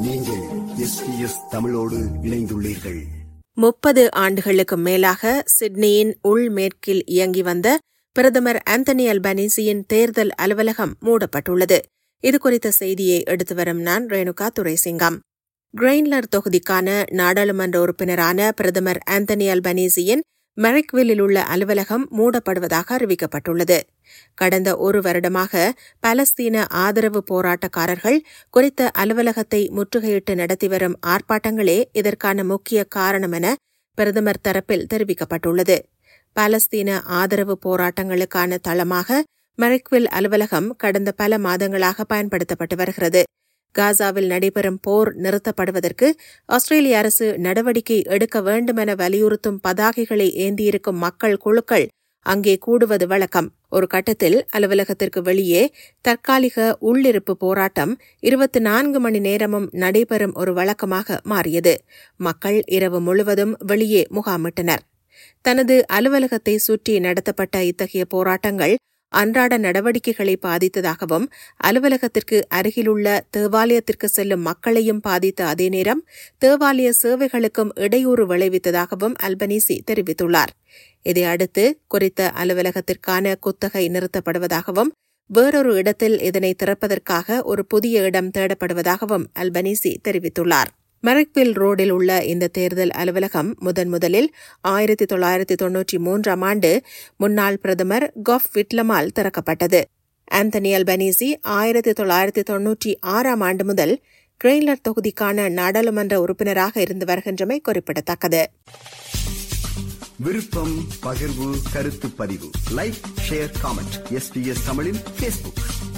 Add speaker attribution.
Speaker 1: நீங்கள் எஸ்பிஎஸ் தமிழோடு இணைந்துள்ளீர்கள்
Speaker 2: முப்பது ஆண்டுகளுக்கு மேலாக சிட்னியின் உள்மேற்கில் இயங்கி வந்த பிரதமர் ஆந்தனி அல்பனீசியின் தேர்தல் அலுவலகம் மூடப்பட்டுள்ளது இதுகுறித்த செய்தியை எடுத்து வரும் நான் ரேணுகா துரைசிங்கம் கிரெயின்லர் தொகுதிக்கான நாடாளுமன்ற உறுப்பினரான பிரதமர் ஆந்தனி அல்பனீசியின் மெரிக்வில்லில் உள்ள அலுவலகம் மூடப்படுவதாக அறிவிக்கப்பட்டுள்ளது கடந்த ஒரு வருடமாக பலஸ்தீன ஆதரவு போராட்டக்காரர்கள் குறித்த அலுவலகத்தை முற்றுகையிட்டு நடத்தி வரும் ஆர்ப்பாட்டங்களே இதற்கான முக்கிய காரணம் என பிரதமர் தரப்பில் தெரிவிக்கப்பட்டுள்ளது பாலஸ்தீன ஆதரவு போராட்டங்களுக்கான தளமாக மெரிக்வில் அலுவலகம் கடந்த பல மாதங்களாக பயன்படுத்தப்பட்டு வருகிறது காசாவில் நடைபெறும் போர் நிறுத்தப்படுவதற்கு ஆஸ்திரேலிய அரசு நடவடிக்கை எடுக்க வேண்டுமென வலியுறுத்தும் பதாகைகளை ஏந்தியிருக்கும் மக்கள் குழுக்கள் அங்கே கூடுவது வழக்கம் ஒரு கட்டத்தில் அலுவலகத்திற்கு வெளியே தற்காலிக உள்ளிருப்பு போராட்டம் இருபத்தி நான்கு மணி நேரமும் நடைபெறும் ஒரு வழக்கமாக மாறியது மக்கள் இரவு முழுவதும் வெளியே முகாமிட்டனர் தனது அலுவலகத்தை சுற்றி நடத்தப்பட்ட இத்தகைய போராட்டங்கள் அன்றாட நடவடிக்கைகளை பாதித்ததாகவும் அலுவலகத்திற்கு அருகிலுள்ள தேவாலயத்திற்கு செல்லும் மக்களையும் பாதித்த அதே நேரம் தேவாலய சேவைகளுக்கும் இடையூறு விளைவித்ததாகவும் அல்பனீசி தெரிவித்துள்ளார் இதையடுத்து குறித்த அலுவலகத்திற்கான குத்தகை நிறுத்தப்படுவதாகவும் வேறொரு இடத்தில் இதனை திறப்பதற்காக ஒரு புதிய இடம் தேடப்படுவதாகவும் அல்பனீசி தெரிவித்துள்ளார் மெரிக்வில் ரோடில் உள்ள இந்த தேர்தல் அலுவலகம் முதன் முதலில் ஆயிரத்தி தொள்ளாயிரத்தி தொன்னூற்றி மூன்றாம் ஆண்டு முன்னாள் பிரதமர் கொஃப் விட்லமால் திறக்கப்பட்டது ஆந்தனி அல்பனீசி ஆயிரத்தி தொள்ளாயிரத்தி தொன்னூற்றி ஆறாம் ஆண்டு முதல் கிரெயின்லர் தொகுதிக்கான நாடாளுமன்ற உறுப்பினராக இருந்து வருகின்றமை குறிப்பிடத்தக்கது
Speaker 1: விருப்பம் பகிர்வு கருத்து பதிவு லைக் ஷேர் காமெண்ட் எஸ்பிஎஸ் தமிழின் பேஸ்புக்